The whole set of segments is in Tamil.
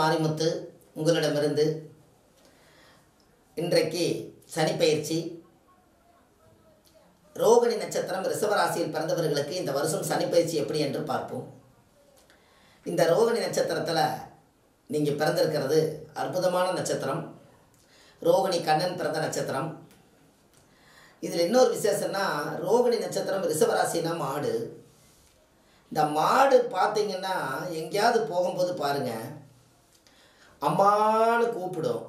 மாரிமுத்து உங்களிடமிருந்து இன்றைக்கு சனிப்பயிற்சி ரோகிணி நட்சத்திரம் ரிஷபராசியில் பிறந்தவர்களுக்கு இந்த வருஷம் சனிப்பயிற்சி எப்படி என்று பார்ப்போம் இந்த ரோகிணி நட்சத்திரத்தில் நீங்கள் பிறந்திருக்கிறது அற்புதமான நட்சத்திரம் ரோகிணி கண்ணன் பிறந்த நட்சத்திரம் இதில் இன்னொரு விசேஷம்னா ரோகிணி நட்சத்திரம் ரிஷபராசினா மாடு இந்த மாடு பார்த்தீங்கன்னா எங்கேயாவது போகும்போது பாருங்க அம்மான்னு கூப்பிடும்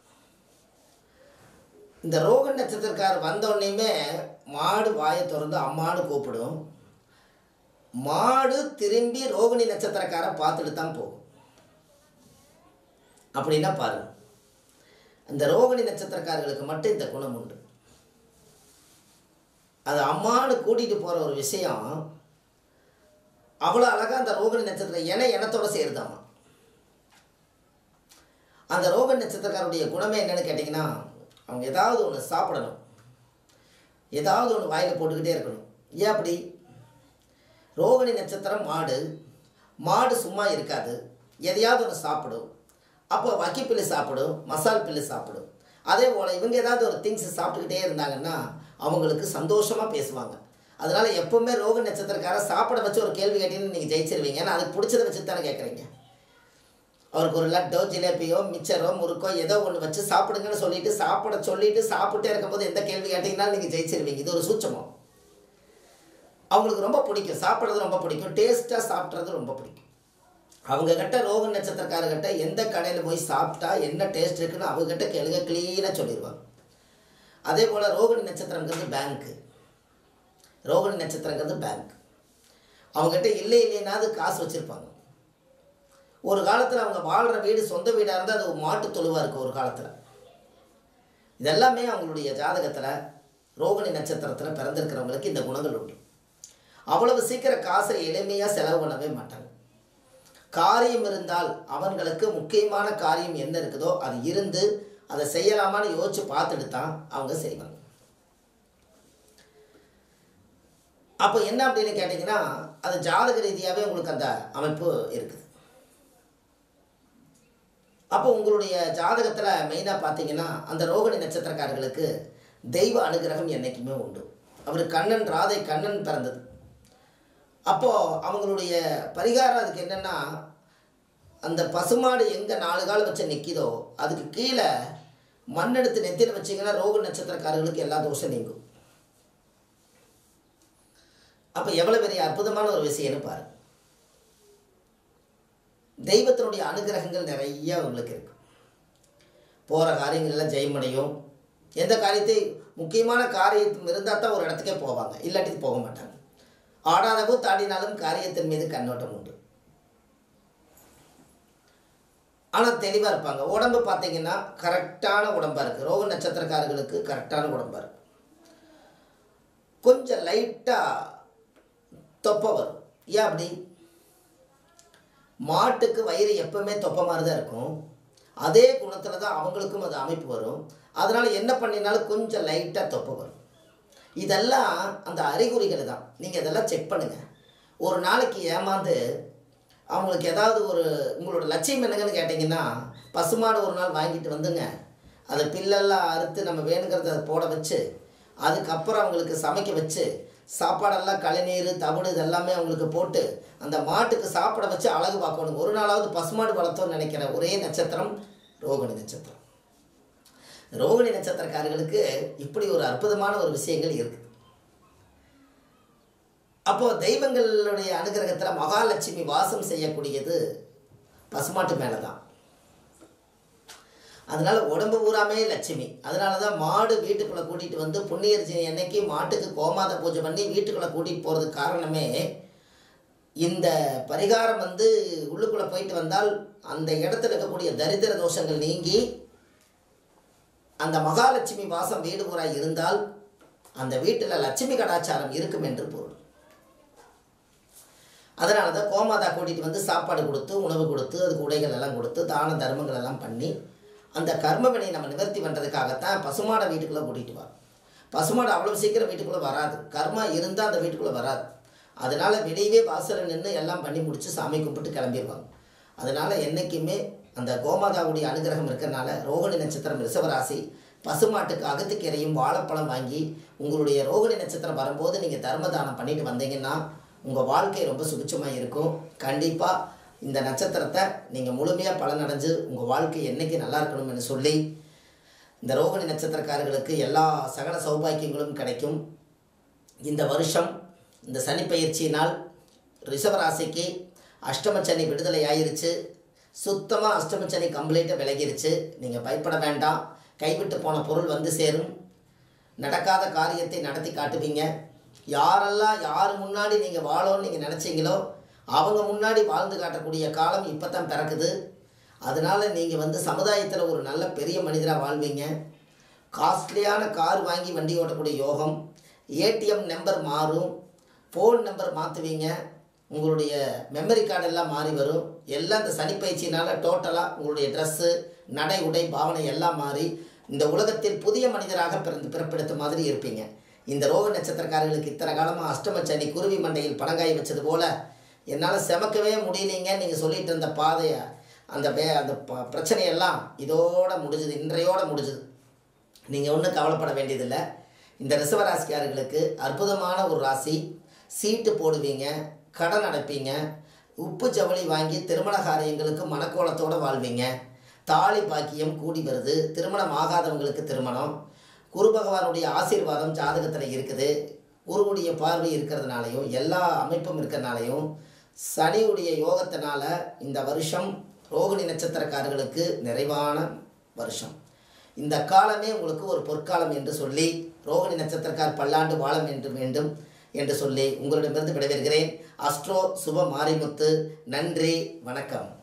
இந்த ரோக நட்சத்திரக்காரர் வந்தோடனேயுமே மாடு வாயை திறந்து அம்மான்னு கூப்பிடும் மாடு திரும்பி ரோகிணி நட்சத்திரக்காரை பார்த்துட்டு தான் போகும் அப்படின்னா பாருங்க இந்த ரோகிணி நட்சத்திரக்காரர்களுக்கு மட்டும் இந்த குணம் உண்டு அது அம்மானு கூட்டிகிட்டு போகிற ஒரு விஷயம் அவ்வளோ அழகாக அந்த ரோகிணி நட்சத்திரம் என இனத்தோட சேருதாமா அந்த ரோகிணி நட்சத்திரக்காருடைய குணமே என்னன்னு கேட்டிங்கன்னா அவங்க ஏதாவது ஒன்று சாப்பிடணும் ஏதாவது ஒன்று வாயில் போட்டுக்கிட்டே இருக்கணும் ஏன் அப்படி ரோகிணி நட்சத்திரம் மாடு மாடு சும்மா இருக்காது எதையாவது ஒன்று சாப்பிடும் அப்போ வக்கிப்பில்லு சாப்பிடும் மசால் பில்லு சாப்பிடும் அதே போல் இவங்க ஏதாவது ஒரு திங்ஸ் சாப்பிட்டுக்கிட்டே இருந்தாங்கன்னா அவங்களுக்கு சந்தோஷமாக பேசுவாங்க அதனால் எப்போவுமே ரோக நட்சத்திரக்கார சாப்பிட வச்சு ஒரு கேள்வி கேட்டீங்கன்னு நீங்கள் ஜெயிச்சிருவீங்க ஏன்னா அதுக்கு பிடிச்சதை வச்சு தானே கேட்குறீங்க அவருக்கு ஒரு லட்டோ ஜிலேபியோ மிச்சரோ முறுக்கோ ஏதோ ஒன்று வச்சு சாப்பிடுங்கன்னு சொல்லிட்டு சாப்பிட சொல்லிட்டு சாப்பிட்டே இருக்கும்போது எந்த கேள்வி கேட்டிங்கனாலும் நீங்கள் ஜெயிச்சிருவீங்க இது ஒரு சூட்சமம் அவங்களுக்கு ரொம்ப பிடிக்கும் சாப்பிட்றது ரொம்ப பிடிக்கும் டேஸ்ட்டாக சாப்பிட்றது ரொம்ப பிடிக்கும் அவங்க கிட்ட ரோக நட்சத்திரக்காரர்கிட்ட எந்த கடையில் போய் சாப்பிட்டா என்ன டேஸ்ட் இருக்குன்னு அவங்ககிட்ட கேளுங்க க்ளீனாக சொல்லிடுவாங்க அதே போல் ரோகிணி நட்சத்திரங்கிறது பேங்க்கு ரோகிணி நட்சத்திரங்கிறது பேங்க் அவங்ககிட்ட இல்லை இல்லைனாவது காசு வச்சுருப்பாங்க ஒரு காலத்தில் அவங்க வாழ்கிற வீடு சொந்த வீடாக இருந்தால் அது ஒரு மாட்டு தொழுவாக இருக்குது ஒரு காலத்தில் இதெல்லாமே அவங்களுடைய ஜாதகத்தில் ரோகிணி நட்சத்திரத்தில் பிறந்திருக்கிறவங்களுக்கு இந்த குணங்கள் உண்டு அவ்வளவு சீக்கிரம் காசை எளிமையாக செலவு பண்ணவே மாட்டாங்க காரியம் இருந்தால் அவங்களுக்கு முக்கியமான காரியம் என்ன இருக்குதோ அது இருந்து அதை செய்யலாமான்னு யோசிச்சு பார்த்துட்டு தான் அவங்க செய்வாங்க அப்போ என்ன அப்படின்னு கேட்டிங்கன்னா அது ஜாதக ரீதியாகவே உங்களுக்கு அந்த அமைப்பு இருக்குது அப்போ உங்களுடைய ஜாதகத்தில் மெயினாக பார்த்தீங்கன்னா அந்த ரோகிணி நட்சத்திரக்காரர்களுக்கு தெய்வ அனுகிரகம் என்றைக்குமே உண்டு அவர் கண்ணன் ராதை கண்ணன் பிறந்தது அப்போது அவங்களுடைய பரிகாரம் அதுக்கு என்னென்னா அந்த பசுமாடு எங்கே நாலு கால் வச்சு நிற்கிதோ அதுக்கு கீழே மண் எடுத்து நெத்தியில் வச்சிங்கன்னா ரோக நட்சத்திரக்காரர்களுக்கு எல்லா தோஷம் நீங்கும் அப்போ எவ்வளோ பெரிய அற்புதமான ஒரு விஷயம்னு பாரு தெய்வத்தினுடைய அனுகிரகங்கள் நிறைய அவங்களுக்கு இருக்கு போகிற காரியங்கள்லாம் ஜெயமடையும் எந்த காரியத்தை முக்கியமான காரியம் இருந்தால் தான் ஒரு இடத்துக்கே போவாங்க இல்லாட்டி போக மாட்டாங்க ஆடாதவோ தாடினாலும் காரியத்தின் மீது கண்ணோட்டம் உண்டு ஆனால் தெளிவாக இருப்பாங்க உடம்பு பார்த்தீங்கன்னா கரெக்டான உடம்பாக இருக்குது ரோக நட்சத்திரக்காரர்களுக்கு கரெக்டான உடம்பாக இருக்குது கொஞ்சம் லைட்டாக தொப்பை வரும் ஏன் அப்படி மாட்டுக்கு வயிறு எப்பவுமே தொப்பை மாதிரி தான் இருக்கும் அதே குணத்தில் தான் அவங்களுக்கும் அது அமைப்பு வரும் அதனால் என்ன பண்ணினாலும் கொஞ்சம் லைட்டாக தொப்பை வரும் இதெல்லாம் அந்த அறிகுறிகள் தான் நீங்கள் இதெல்லாம் செக் பண்ணுங்கள் ஒரு நாளைக்கு ஏமாந்து அவங்களுக்கு ஏதாவது ஒரு உங்களோட லட்சியம் என்னங்கன்னு கேட்டிங்கன்னா பசுமாடு ஒரு நாள் வாங்கிட்டு வந்துங்க அதை பில்லெல்லாம் அறுத்து நம்ம வேணுங்கிறத அதை போட வச்சு அதுக்கப்புறம் அவங்களுக்கு சமைக்க வச்சு சாப்பாடெல்லாம் கழிநீர் தவிடு இதெல்லாமே அவங்களுக்கு போட்டு அந்த மாட்டுக்கு சாப்பிட வச்சு அழகு பார்க்கணும் ஒரு நாளாவது பசுமாடு வளர்த்தோன்னு நினைக்கிற ஒரே நட்சத்திரம் ரோகிணி நட்சத்திரம் ரோகிணி நட்சத்திரக்காரர்களுக்கு இப்படி ஒரு அற்புதமான ஒரு விஷயங்கள் இருக்குது அப்போது தெய்வங்களுடைய அனுகிரகத்தில் மகாலட்சுமி வாசம் செய்யக்கூடியது பசுமாட்டு மேலே தான் அதனால் உடம்பு பூராமே லட்சுமி அதனால தான் மாடு வீட்டுக்குள்ளே கூட்டிகிட்டு வந்து புண்ணியர்ஜினி அன்னைக்கு மாட்டுக்கு கோமாத பூஜை பண்ணி வீட்டுக்குள்ளே கூட்டிகிட்டு போகிறதுக்கு காரணமே இந்த பரிகாரம் வந்து உள்ளுக்குள்ளே போயிட்டு வந்தால் அந்த இடத்துல இருக்கக்கூடிய தரித்திர தோஷங்கள் நீங்கி அந்த மகாலட்சுமி வாசம் வீடு பூரா இருந்தால் அந்த வீட்டில் லட்சுமி கடாச்சாரம் இருக்கும் என்று பொருள் அதனால தான் கோமாதா கூட்டிகிட்டு வந்து சாப்பாடு கொடுத்து உணவு கொடுத்து அதுக்கு உடைகள் எல்லாம் கொடுத்து தான தர்மங்கள் எல்லாம் பண்ணி அந்த கர்மவினை நம்ம நிவர்த்தி பண்ணுறதுக்காகத்தான் பசுமாடை வீட்டுக்குள்ளே கூட்டிகிட்டு வரோம் பசுமாடு அவ்வளோ சீக்கிரம் வீட்டுக்குள்ளே வராது கர்மா இருந்தால் அந்த வீட்டுக்குள்ளே வராது அதனால் வெளியவே வாசலில் நின்று எல்லாம் பண்ணி முடித்து சாமி கும்பிட்டு கிளம்பிடுவாங்க அதனால் என்றைக்குமே அந்த கோமாதாவுடைய அனுகிரகம் இருக்கிறனால ரோகிணி நட்சத்திரம் ரிஷபராசி பசுமாட்டுக்கு அகத்துக்கீரையும் வாழைப்பழம் வாங்கி உங்களுடைய ரோகிணி நட்சத்திரம் வரும்போது நீங்கள் தர்ம தானம் பண்ணிட்டு வந்தீங்கன்னா உங்கள் வாழ்க்கை ரொம்ப சுபிட்சமாக இருக்கும் கண்டிப்பாக இந்த நட்சத்திரத்தை நீங்கள் முழுமையாக பலனடைஞ்சு உங்கள் வாழ்க்கை என்றைக்கு நல்லா இருக்கணும்னு சொல்லி இந்த ரோகிணி நட்சத்திரக்காரர்களுக்கு எல்லா சகல சௌபாக்கியங்களும் கிடைக்கும் இந்த வருஷம் இந்த சனி பயிற்சியினால் ரிஷபராசிக்கு அஷ்டமச்சனி விடுதலை ஆயிருச்சு சுத்தமாக அஷ்டமச்சனி கம்ப்ளீட்டாக விலகிருச்சு நீங்கள் பயப்பட வேண்டாம் கைவிட்டு போன பொருள் வந்து சேரும் நடக்காத காரியத்தை நடத்தி காட்டுவீங்க யாரெல்லாம் யார் முன்னாடி நீங்கள் வாழோன்னு நீங்கள் நினச்சிங்களோ அவங்க முன்னாடி வாழ்ந்து காட்டக்கூடிய காலம் இப்போ தான் பிறக்குது அதனால் நீங்கள் வந்து சமுதாயத்தில் ஒரு நல்ல பெரிய மனிதராக வாழ்வீங்க காஸ்ட்லியான கார் வாங்கி வண்டி ஓட்டக்கூடிய யோகம் ஏடிஎம் நம்பர் மாறும் ஃபோன் நம்பர் மாற்றுவீங்க உங்களுடைய மெமரி கார்டு எல்லாம் மாறி வரும் எல்லாம் இந்த சனிப்பயிற்சினால் டோட்டலாக உங்களுடைய ட்ரெஸ்ஸு நடை உடை பாவனை எல்லாம் மாறி இந்த உலகத்தில் புதிய மனிதராக பிறந்து பிறப்பெடுத்த மாதிரி இருப்பீங்க இந்த ரோக நட்சத்திரக்காரர்களுக்கு இத்தனை காலமாக அஷ்டம சனி குருவி மண்டையில் பணங்காய் வச்சது போல் என்னால் செமக்கவே முடியலைங்க நீங்கள் சொல்லிட்டு இருந்த பாதையை அந்த வே அந்த ப- பிரச்சனையெல்லாம் இதோட முடிஞ்சுது இன்றையோட முடிஞ்சுது நீங்கள் ஒன்றும் கவலைப்பட வேண்டியதில்லை இந்த ரிஷபராசிக்காரர்களுக்கு அற்புதமான ஒரு ராசி சீட்டு போடுவீங்க கடன் அடைப்பீங்க உப்பு ஜவுளி வாங்கி திருமண காரியங்களுக்கு மனக்கோலத்தோடு வாழ்வீங்க தாலி பாக்கியம் கூடி வருது திருமணம் ஆகாதவங்களுக்கு திருமணம் குரு பகவானுடைய ஆசீர்வாதம் ஜாதகத்தில் இருக்குது குருவுடைய பார்வை இருக்கிறதுனாலையும் எல்லா அமைப்பும் இருக்கிறதுனாலையும் சனியுடைய யோகத்தினால இந்த வருஷம் ரோகிணி நட்சத்திரக்காரர்களுக்கு நிறைவான வருஷம் இந்த காலமே உங்களுக்கு ஒரு பொற்காலம் என்று சொல்லி ரோகிணி நட்சத்திரக்கார் பல்லாண்டு வாழம் என்று வேண்டும் என்று சொல்லி உங்களிடமிருந்து விடைபெறுகிறேன் அஸ்ட்ரோ சுப மாரிமுத்து நன்றி வணக்கம்